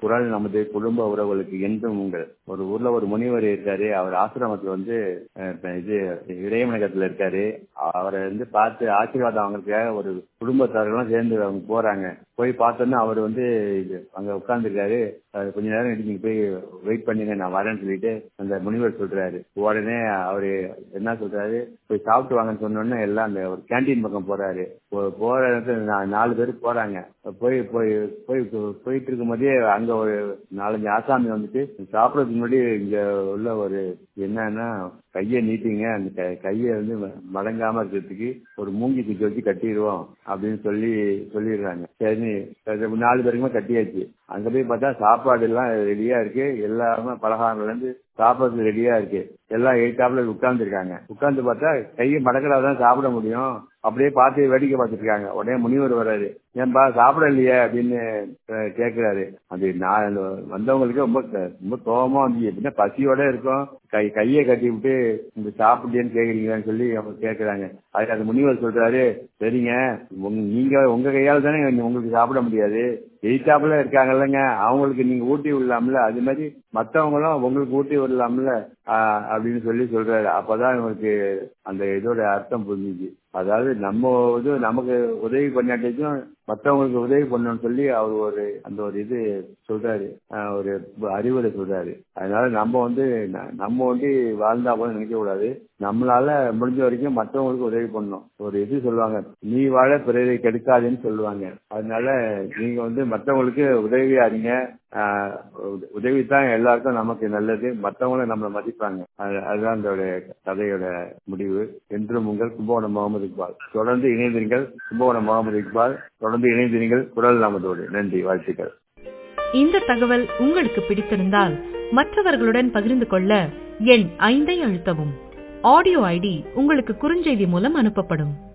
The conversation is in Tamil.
குரல் நமது குடும்ப உறவுகளுக்கு என்றும் உங்கள் ஒரு ஊர்ல ஒரு முனிவர் இருக்காரு அவர் ஆசிரமத்துல வந்து அஹ், இப்ப இது இறையமனகத்துல இருக்காரு அவரை வந்து பார்த்து ஆசீர்வாதம் வாங்குறதுக்காக ஒரு குடும்பத்தாரெல்லாம் சேர்ந்து அவங்க போறாங்க போய் பார்த்தோன்னா அவர் வந்து இது அங்க உட்கார்ந்துருக்காரு கொஞ்ச நேரம் எடுத்து நீங்க போய் வெயிட் பண்ணுங்க நான் வரேன்னு சொல்லிட்டு அந்த முனிவர் சொல்றாரு உடனே அவரு என்ன சொல்றாரு போய் சாப்பிட்டு வாங்கன்னு சொன்னோடனே எல்லாம் அந்த ஒரு கேண்டீன் பக்கம் போறாரு போ- போற இடத்துல நா- நாலு பேர் போறாங்க போய் போய் போய் போயிட்டு இருக்கும் போதே அங்க ஒரு நாலஞ்சு ஆசாமி வந்துட்டு சாப்பிடறதுக்கு முன்னாடி இங்க உள்ள ஒரு என்னன்னா கையை நீட்டிங்க அந்த க- கையை வந்து ம- மடங்காம இருக்கிறதுக்கு ஒரு மூங்கி குச்சி வச்சு கட்டிடுவோம் அப்படின்னு சொல்லி சொல்லிடுறாங்க சரி சரி, நாலு பேருக்குமே கட்டியாச்சு அங்க போய் பார்த்தா சாப்பாடு எல்லாம் ரெடியா இருக்கு எல்லாமே பலகாரம்ல இருந்து சாப்பிடறதுக்கு ரெடியா இருக்கு எல்லாம் எயிட்டாப்ல உட்கார்ந்து இருக்காங்க உட்கார்ந்து பார்த்தா கையை மடக்கடாதான் சாப்பிட முடியும் அப்படியே பார்த்து வேடிக்கை பார்த்துட்டு இருக்காங்க உடனே முனிவர் வர்றாரு ஏன்பா சாப்பிட இல்லையே அப்படின்னு அஹ், கேக்குறாரு அது நான் அந்த வந்தவங்களுக்கு ரொம்ப க- ரொம்ப கோபமா வந்து எப்படின்னா பசியோட இருக்கும் கை கையை கட்டி விட்டு இந்த சாப்பிட்டேன்னு கேக்குறீங்களான்னு சொல்லி அவங்க கேக்குறாங்க அதுக்கு அந்த முனிவர் சொல்றாரு சரிங்க உங்க- நீங்க உங்க கையால தானே உங்களுக்கு சாப்பிட முடியாது எயிட்டாப்புல இருக்காங்கல்லங்க அவங்களுக்கு நீங்க ஊட்டி விடலாம்ல அது மாதிரி மத்தவங்களும் உங்களுக்கு ஊட்டி விடலாம்ல ஆஹ் அப்படின்னு சொல்லி சொல்றாரு அப்பதான் இவங்களுக்கு அந்த இதோட அர்த்தம் புரிஞ்சுச்சு அதாவது நம்ம இது நமக்கு உதவி பண்ணாட்டிக்கும் மத்தவங்களுக்கு உதவி பண்ணணும்னு சொல்லி அவர் ஒரு அந்த ஒரு இது சொல்றாரு ஆஹ் ஒரு அறிவுரை சொல்றாரு அதனால நம்ம வந்து ந- நம்ம வந்து வாழ்ந்தா போல நினைக்க கூடாது நம்மளால முடிஞ்ச வரைக்கும் மற்றவங்களுக்கு உதவி பண்ணணும் ஒரு இது சொல்லுவாங்க நீ வாழ பிறரை கெடுக்காதுன்னு சொல்லுவாங்க அதனால நீங்க வந்து மற்றவங்களுக்கு உதவியா இருங்க ஆஹ் உத- உதவி தான் எல்லாருக்கும் நமக்கு நல்லது மற்றவங்களும் நம்மளை மதிப்பாங்க அது- அதுதான் இதோட கதையோட முடிவு என்றும் உங்கள் கும்பகோணம் முகமது இக்பால் தொடர்ந்து இணைந்திருங்கள் கும்பகோணம் முகமது இக்பால் தொடர்ந்து இணைந்திருங்கள் குரல் நாமத்தோடு நன்றி வாழ்த்துக்கள் இந்த தகவல் உங்களுக்கு பிடித்திருந்தால் மற்றவர்களுடன் பகிர்ந்து கொள்ள எண் ஐந்தை அழுத்தவும் ஆடியோ ஐடி உங்களுக்கு குறுஞ்செய்தி மூலம் அனுப்பப்படும்